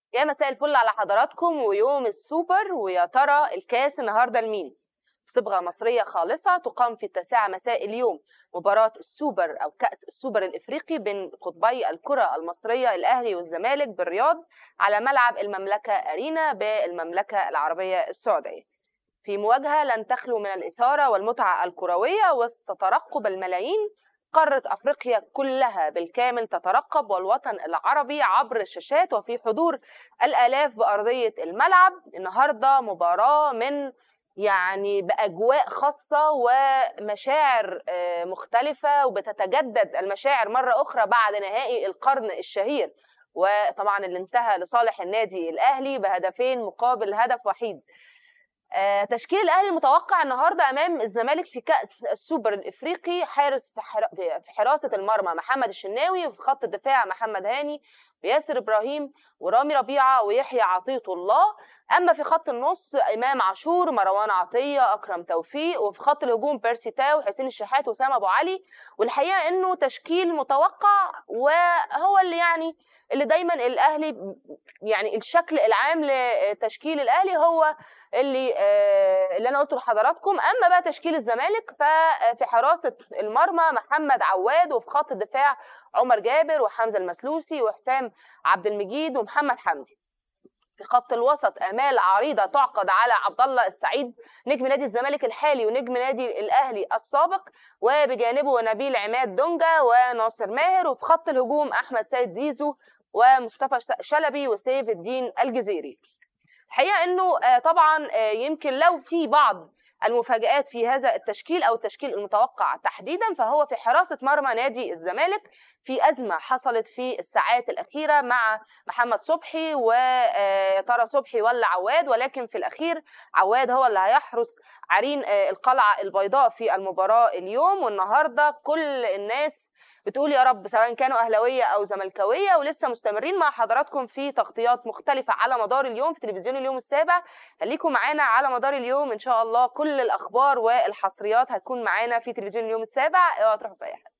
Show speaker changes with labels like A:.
A: يا مساء الفل على حضراتكم ويوم السوبر ويا ترى الكاس النهارده لمين؟ بصبغه مصريه خالصه تقام في التاسعه مساء اليوم مباراه السوبر او كاس السوبر الافريقي بين قطبي الكره المصريه الاهلي والزمالك بالرياض على ملعب المملكه ارينا بالمملكه العربيه السعوديه. في مواجهه لن تخلو من الاثاره والمتعه الكرويه وسط ترقب الملايين قارة أفريقيا كلها بالكامل تترقب والوطن العربي عبر الشاشات وفي حضور الآلاف بأرضية الملعب النهاردة مباراة من يعني بأجواء خاصة ومشاعر مختلفة وبتتجدد المشاعر مرة أخرى بعد نهائي القرن الشهير وطبعا اللي انتهى لصالح النادي الأهلي بهدفين مقابل هدف وحيد تشكيل الاهلي المتوقع النهارده امام الزمالك في كاس السوبر الافريقي حارس في حراسه المرمى محمد الشناوي وفي خط الدفاع محمد هاني وياسر ابراهيم ورامي ربيعه ويحيى عطيه الله اما في خط النص امام عاشور مروان عطيه اكرم توفيق وفي خط الهجوم بيرسي تاو حسين الشحات وسام ابو علي والحقيقه انه تشكيل متوقع وهو اللي يعني اللي دايما الاهلي يعني الشكل العام لتشكيل الاهلي هو اللي اللي انا قلته لحضراتكم اما بقى تشكيل الزمالك ففي حراسه المرمى محمد عواد وفي خط الدفاع عمر جابر وحمزه المسلوسي وحسام عبد المجيد ومحمد حمدي في خط الوسط امال عريضه تعقد على عبد الله السعيد نجم نادي الزمالك الحالي ونجم نادي الاهلي السابق وبجانبه نبيل عماد دونجا وناصر ماهر وفي خط الهجوم احمد سيد زيزو ومصطفى شلبي وسيف الدين الجزيري الحقيقه انه طبعا يمكن لو في بعض المفاجآت في هذا التشكيل او التشكيل المتوقع تحديدا فهو في حراسه مرمى نادي الزمالك في ازمه حصلت في الساعات الاخيره مع محمد صبحي وترى صبحي ولا عواد ولكن في الاخير عواد هو اللي هيحرس عرين القلعه البيضاء في المباراه اليوم والنهارده كل الناس بتقول يا رب سواء كانوا اهلاويه او زملكاويه ولسه مستمرين مع حضراتكم في تغطيات مختلفه على مدار اليوم في تلفزيون اليوم السابع خليكم معانا على مدار اليوم ان شاء الله كل الاخبار والحصريات هتكون معانا في تلفزيون اليوم السابع اوعوا تروحوا في اي حاجه